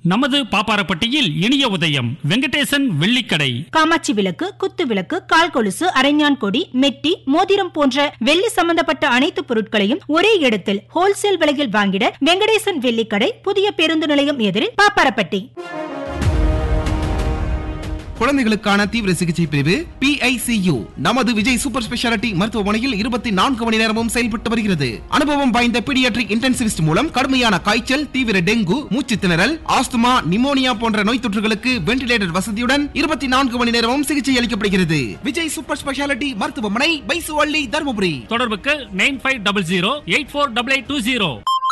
நமது பாப்பாரப்பட்டியில் இனிய உதயம் வெங்கடேசன் வெள்ளிக்கடை காமாட்சி விளக்கு குத்து விளக்கு கால் கொலுசு அரைஞான் கொடி மெட்டி மோதிரம் போன்ற வெள்ளி சம்பந்தப்பட்ட அனைத்து பொருட்களையும் ஒரே இடத்தில் ஹோல்சேல் விலையில் வாங்கிட வெங்கடேசன் வெள்ளிக்கடை புதிய பேருந்து நிலையம் எதிரில் பாப்பாரப்பட்டி குழந்தைகளுக்கான தீவிர சிகிச்சை பிரிவு PICU நமது விஜய் சூப்பர் ஸ்பெஷாலிட்டி மருத்துவமனையில் இருபத்தி நான்கு மணி நேரமும் செயல்பட்டு வருகிறது அனுபவம் வாய்ந்த பீடியாட்ரிக் இன்டென்சிவிஸ்ட் மூலம் கடுமையான காய்ச்சல் தீவிர டெங்கு மூச்சு திணறல் ஆஸ்துமா நிமோனியா போன்ற நோய் தொற்றுகளுக்கு வென்டிலேட்டர் வசதியுடன் இருபத்தி நான்கு மணி நேரமும் சிகிச்சை அளிக்கப்படுகிறது விஜய் சூப்பர் ஸ்பெஷாலிட்டி மருத்துவமனை பைசுவள்ளி தருமபுரி தொடர்புக்கு nine five double zero eight four double eight two zero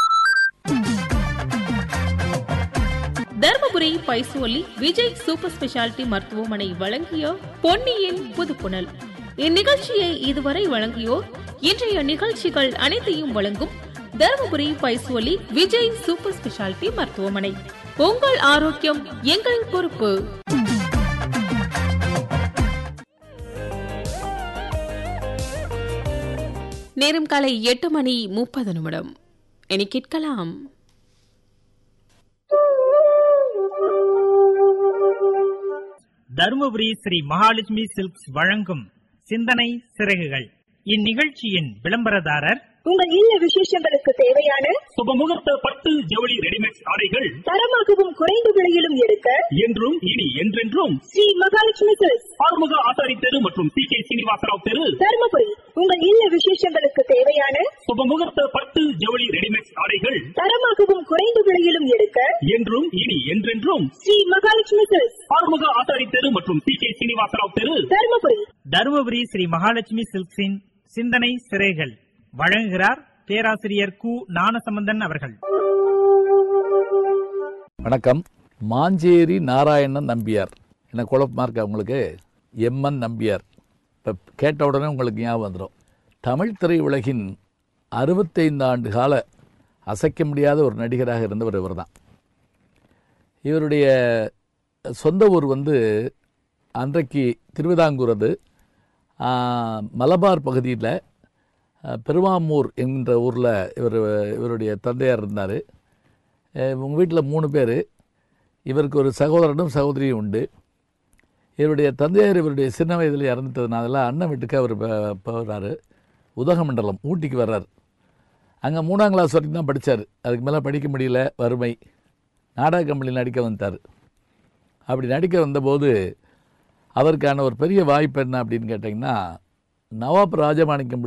Dharmapuri Paisoli Vijay super speciality மருத்துவமனை வழங்கிய பொன்னியின் புதுப்புணல் இந்நிகழ்ச்சியை இதுவரை வழங்கியோர் இன்றைய நிகழ்ச்சிகள் அனைத்தையும் வழங்கும் தர்மபுரி பைசோலி விஜய் சூப்பர் ஸ்பெஷாலிட்டி மருத்துவமனை உங்கள் ஆரோக்கியம் எங்கள் பொறுப்பு நேரம் காலை எட்டு மணி முப்பது நிமிடம் இனி கேட்கலாம் தருமபுரி ஸ்ரீ மகாலட்சுமி சில்க்ஸ் வழங்கும் சிந்தனை சிறகுகள் இந்நிகழ்ச்சியின் விளம்பரதாரர் உங்கள் இல்ல விசேஷங்களுக்கு தேவையான சுபமுகூர்த்த பட்டு ஜவுளி ரெடிமேட் ஆடைகள் தரமாகவும் குறைந்த விலையிலும் எடுக்க என்றும் இனி என்றென்றும் ஸ்ரீ மகாலட்சுமி சில்க்ஸ் ஆறுமுக ஆசாரி தெரு மற்றும் சி கே சீனிவாசராவ் தெரு தருமபுரி உங்கள் இல்ல விசேஷங்களுக்கு தேவையான சுபமுகூர்த்த பட்டு ஜவுளி ரெடிமேட் ஆடைகள் தரமாகவும் குறைந்த விலையிலும் எடுக்க என்றும் இனி என்றென்றும் ஸ்ரீ மகாலட்சுமி சில்க்ஸ் ஆறுமுக ஆசாரி தெரு மற்றும் சி கே சீனிவாசராவ் தெரு தருமபுரி தருமபுரி ஸ்ரீ மகாலட்சுமி சில்க்ஸின் சிந்தனை சிறைகள் வழங்குகிறார் பேராசிரியர் கு ஞானசம்பந்தன் அவர்கள் வணக்கம் மாஞ்சேரி நாராயணன் நம்பியார் என்ன குழப்பமா இருக்கா உங்களுக்கு எம்என் நம்பியார் இப்போ கேட்ட உடனே உங்களுக்கு ஞாபகம் வந்துடும் தமிழ் திரையுலகின் அறுபத்தைந்து ஆண்டு கால அசைக்க முடியாத ஒரு நடிகராக இருந்தவர் இவர் தான் இவருடைய சொந்த ஊர் வந்து அன்றைக்கு திருவிதாங்கூர் அது ஆ, மலபார் பகுதியில் பெருவாமூர் என்கின்ற ஊரில் இவர் இவருடைய தந்தையார் இருந்தார் உங்கள் வீட்டில் மூணு பேர் இவருக்கு ஒரு சகோதரனும் சகோதரியும் உண்டு இவருடைய தந்தையார் இவருடைய சின்ன வயதில் இறந்துட்டதுனால அண்ணன் வீட்டுக்கு அவர் ப- போகிறாரு உதகமண்டலம் ஊட்டிக்கு வர்றார் அங்கே மூணாம் கிளாஸ் வரைக்கும் தான் படித்தார் அதுக்கு மேலே படிக்க முடியல வறுமை நாடக கம்பெனியில் நடிக்க வந்துட்டார் அப்படி நடிக்க வந்தபோது அவருக்கான ஒரு பெரிய வாய்ப்பு என்ன அப்படின்னு கேட்டிங்கன்னா நவாப் ராஜமாணிக்கம்